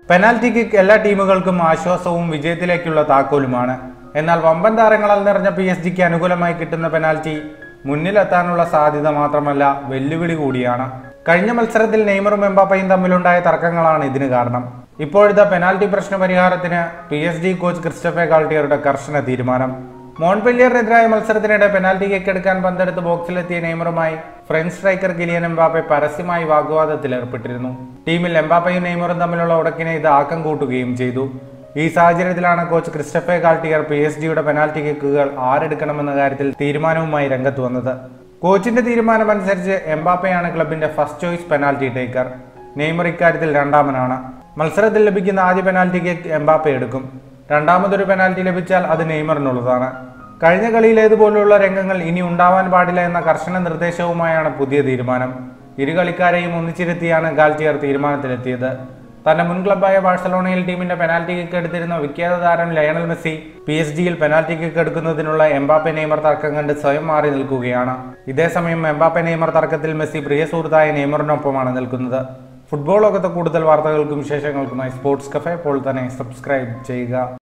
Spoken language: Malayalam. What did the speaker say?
പെനാൽറ്റി കിക്ക് എല്ലാ ടീമുകൾക്കും ആശ്വാസവും വിജയത്തിലേക്കുള്ള താക്കോലുമാണ് എന്നാൽ വമ്പൻ താരങ്ങളാൽ നിറഞ്ഞ പി എസ് ജിക്ക് അനുകൂലമായി കിട്ടുന്ന പെനാൽറ്റി മുന്നിലെത്താനുള്ള സാധ്യത മാത്രമല്ല വെല്ലുവിളി കൂടിയാണ് കഴിഞ്ഞ മത്സരത്തിൽ നെയ്മറും എംബാപ്പയും തമ്മിലുണ്ടായ തർക്കങ്ങളാണ് ഇതിന് കാരണം ഇപ്പോഴത്തെ പെനാൽറ്റി പ്രശ്ന പരിഹാരത്തിന് P S G coach Christophe കാൾട്ടിയറുടെ കർശന തീരുമാനം മോൺപെല്ലിയറിനെതിരായ മത്സരത്തിനിടെ പെനാൽറ്റി കിക്ക് എടുക്കാൻ പന്തെടുത്ത് ബോക്സിലെത്തിയ നെയ്മറുമായി ഫ്രഞ്ച് സ്ട്രൈക്കർ കിലിയൻ എംബാപ്പെ പരസ്യമായി വാഗ്വാദത്തിൽ ഏർപ്പെട്ടിരുന്നു ടീമിൽ എംബാപ്പയും നെയ്മറും തമ്മിലുള്ള ഉടക്കിനെ ഇത് ആക്കം കൂട്ടുകയും ചെയ്തു ഈ സാഹചര്യത്തിലാണ് coach Christophe Galtier P S ജിയുടെ പെനാൽറ്റി കിക്കുകൾ ആരെടുക്കണമെന്ന കാര്യത്തിൽ തീരുമാനവുമായി രംഗത്ത് വന്നത് കോച്ചിന്റെ തീരുമാനമനുസരിച്ച് എംബാപ്പയാണ് ക്ലബിന്റെ first choice penalty taker Neymar ഇക്കാര്യത്തിൽ രണ്ടാമനാണ് മത്സരത്തിൽ ലഭിക്കുന്ന ആദ്യ പെനാൽറ്റി കിക്ക് എംബാപ്പെ എടുക്കും രണ്ടാമതൊരു പെനാൽറ്റി ലഭിച്ചാൽ അത് നെയ്മറിനുള്ളതാണ് കഴിഞ്ഞ കളിയിലേതുപോലുള്ള രംഗങ്ങൾ ഇനി ഉണ്ടാവാൻ പാടില്ല എന്ന കർശന നിർദ്ദേശവുമായാണ് പുതിയ തീരുമാനം ഇരു കളിക്കാരെയും ഒന്നിച്ചിരുത്തിയാണ് ഗാൽറ്റിയർ തീരുമാനത്തിലെത്തിയത് തന്റെ മുൻ ക്ലബായ ബാഴ്സലോണയിൽ ടീമിന്റെ പെനാൽറ്റി കിക്ക് എടുത്തിരുന്ന വിഖ്യാത താരം ലയണൽ മെസ്സി പി എസ് ജിയിൽ പെനാൽറ്റി കിക്ക് എടുക്കുന്നതിനുള്ള എംബാപ്പെ നെയ്മർ തർക്കം കണ്ട് സ്വയം മാറി നിൽക്കുകയാണ് ഇതേസമയം എംബാപ്പെ നെയ്മർ തർക്കത്തിൽ മെസ്സി പ്രിയ സുഹൃത്തായ നെയ്മറിനൊപ്പമാണ് നിൽക്കുന്നത് ഫുട്ബോൾ ലോകത്തെ കൂടുതൽ വാർത്തകൾക്കും വിശേഷങ്ങൾക്കുമായി സ്പോർട്സ് കഫേ ഇപ്പോൾ തന്നെ സബ്സ്ക്രൈബ് ചെയ്യുക